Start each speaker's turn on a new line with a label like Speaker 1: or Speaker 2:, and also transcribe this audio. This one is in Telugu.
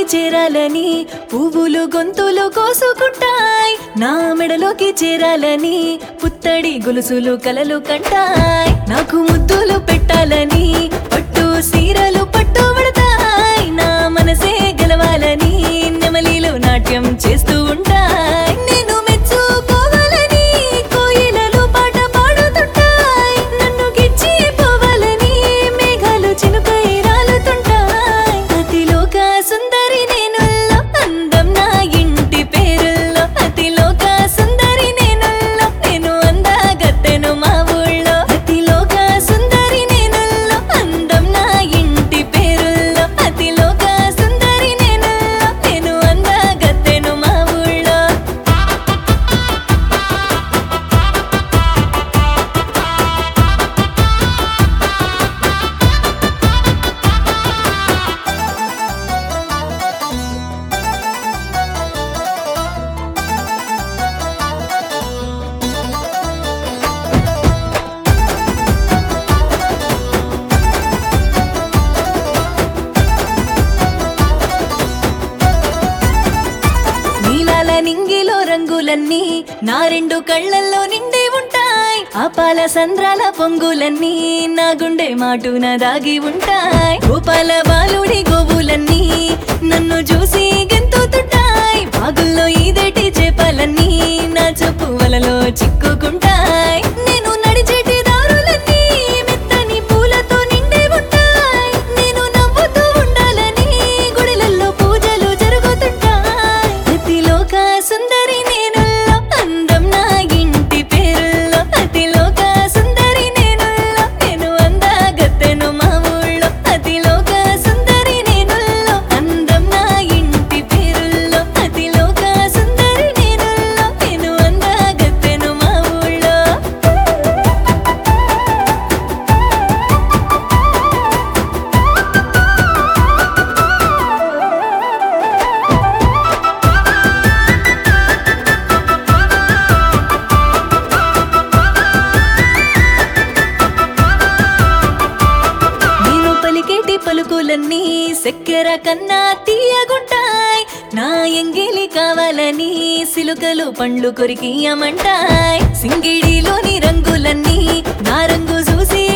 Speaker 1: చేరాలని పువ్వులు గొంతులు కోసుకుంటాయి నా మెడలోకి చేరాలని పుత్తడి గొలుసులు కలలు కంటాయి నాకు ముద్దులు పెట్టాలని పట్టు సీరలు పట్టు పడతాయి నా మనసే గెలవాలని నెమలీలు నాట్యం చేస్తూ ఉంటాయి నేను మెచ్చుకోవాలని కోయిలలు పాట పాడుతుంటాయి నన్ను గిచ్చి పోవాలని మేఘాలు చినుకై రాలుతుంటాయి అతిలోక సుందరి నేనుల్లో అందం నా ఇంటి పేరుల్లో అతిలోక సుందరి నేనుల్లో నేను అందగత్తెను మా ఊళ్ళో అతిలోక సుందరి నేనుల్లో అందం నా ఇంటి పేరుల్లో అతిలోక సుందరి నేనుల్లో నేను అందగత్తెను మా ఊళ్ళో నీలాల నింగిలో రంగులన్నీ నా రెండు కళ్ళల్లో నిండి ఉంటాయి ఆ పాల సంద్రాల పొంగులన్నీ నా గుండె మాటున దాగి ఉంటాయి గోపాల బాలుడి గోవులన్నీ నన్ను చూసి గెంతుతుంటాయి బాగుల్లో ఈదేటి చేపలన్నీ నా చెప్పు వలలో చిక్కుకుంటాయి నేను నడిచేటి దారులన్నీ మెత్తని పూలతో నిండి ఉంటాయి నేను నవ్వుతూ ఉండాలని గుడిలల్లో పూజలు జరుగుతుంటాయి అతిలోక సుందరి నేనుల్లో అందం నా ఇంటి పేరుల్లో అతిలోక సుందరి నేనుల్లో నేను అందగత్తెను మా ఊళ్ళో అతిలోక సుందరి నేనుల్లో అందం నా ఇంటి పేరుల్లో అతిలోక సుందరి నేనుల్లో నేను అందగత్తెను మా ఊళ్ళో నేను పలికేటి పలుకులన్నీ చక్కెర కన్నా తీయగుంటాయి నా ఎంగిలి కావాలని సిలుకలు పండ్లు కొరికి అమంటాయి సింగిడిలోని రంగులన్నీ నా రంగు చూసి